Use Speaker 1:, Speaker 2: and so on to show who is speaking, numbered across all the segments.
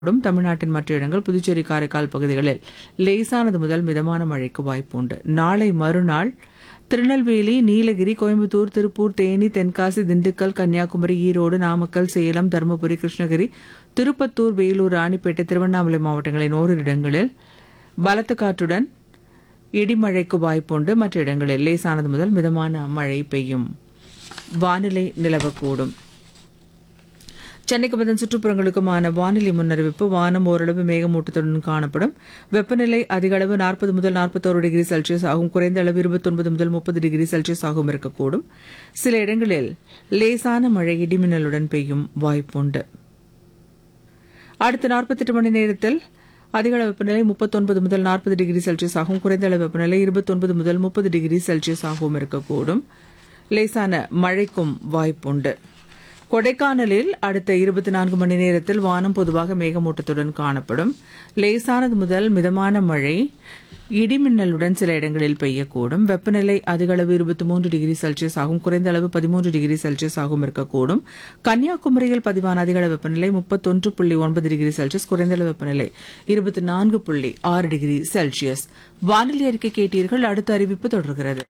Speaker 1: டும் தமிழ்நாட்டின் மற்ற இடங்கள் புதுச்சேரி காரைக்கால் பகுதிகளில் லேசானது முதல் மிதமான மழைக்கு வாய்ப்பு உண்டு நாளை மறுநாள் திருநெல்வேலி நீலகிரி கோயம்புத்தூர் திருப்பூர் தேனி தென்காசி திண்டுக்கல் கன்னியாகுமரி ஈரோடு நாமக்கல் சேலம் தருமபுரி கிருஷ்ணகிரி திருப்பத்தூர் வேலூர் ராணிப்பேட்டை திருவண்ணாமலை மாவட்டங்களின் ஓரிரு இடங்களில் பலத்த காற்றுடன் இடிமழைக்கு வாய்ப்புண்டு மற்ற இடங்களில் லேசானது முதல் மிதமான மழை பெய்யும் வானிலை நிலவக்கூடும் சென்னைக்கு அதன் சுற்றுப்புறங்களுக்குமான வானிலை முன்னறிவிப்பு வானம் ஓரளவு மேகமூட்டத்துடன் காணப்படும் வெப்பநிலை அதிக அளவு நாற்பது முதல் நாற்பத்தோரு டிகிரி செல்சியஸ் ஆகும் குறைந்த அளவு இருபத்தொன்பது முதல் முப்பது டிகிரி செல்சியஸ் ஆகும் இருக்கக்கூடும் சில இடங்களில் லேசான மழை இடிமின்னலுடன் பெய்யும் வாய்ப்புண்டு அடுத்த நாற்பத்தெட்டு மணி நேரத்தில் அதிக அளவு வெப்பநிலை முப்பத்தொன்பது முதல் நாற்பது டிகிரி செல்சியஸ் ஆகும் குறைந்த அளவு வெப்பநிலை இருபத்தொன்பது முதல் முப்பது டிகிரி செல்சியஸ் ஆகவும் இருக்கக்கூடும் லேசான மழைக்கும் வாய்ப்புண்டு கொடைக்கானலில் அடுத்த இருபத்தி நான்கு மணி நேரத்தில் வானம் பொதுவாக மேகமூட்டத்துடன் காணப்படும் லேசானது முதல் மிதமான மழை இடிமின்னலுடன் சில இடங்களில் பெய்யக்கூடும் வெப்பநிலை அதிக அளவு இருபத்தி மூன்று டிகிரி செல்சியஸ் ஆகும் குறைந்த அளவு பதிமூன்று டிகிரி செல்சியஸ் ஆகும் இருக்கக்கூடும் கன்னியாகுமரியில் பதிவான அதிக அளவு வெப்பநிலை முப்பத்தொன்று புள்ளி ஒன்பது டிகிரி செல்சியஸ் குறைந்த அளவு வெப்பநிலை இருபத்தி நான்கு புள்ளி ஆறு டிகிரி செல்சியஸ் வானிலை அறிக்கை கேட்டீர்கள் அடுத்த அறிவிப்பு தொடர்கிறது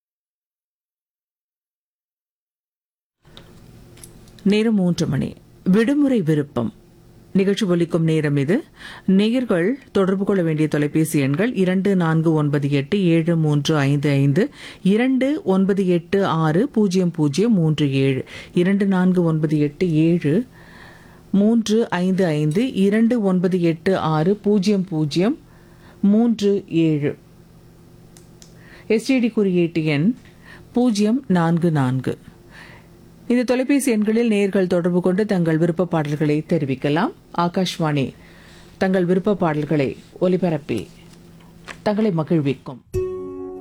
Speaker 1: நேரம் மூன்று மணி விடுமுறை விருப்பம் நிகழ்ச்சி ஒலிக்கும் நேரம் இது நேயர்கள் தொடர்பு கொள்ள வேண்டிய தொலைபேசி எண்கள் இரண்டு நான்கு ஒன்பது எட்டு ஏழு மூன்று ஐந்து ஐந்து இரண்டு ஒன்பது எட்டு ஆறு பூஜ்ஜியம் பூஜ்ஜியம் மூன்று ஏழு இரண்டு நான்கு ஒன்பது எட்டு ஏழு மூன்று ஐந்து ஐந்து இரண்டு ஒன்பது எட்டு ஆறு பூஜ்ஜியம் பூஜ்ஜியம் மூன்று ஏழு எஸ்டிடி குறியீட்டு எண் பூஜ்ஜியம் நான்கு நான்கு இந்த தொலைபேசி எண்களில் நேர்கள் தொடர்பு கொண்டு தங்கள் விருப்ப பாடல்களை தெரிவிக்கலாம் ஆகாஷ்வாணி தங்கள் விருப்ப பாடல்களை ஒலிபரப்பி தங்களை மகிழ்விக்கும்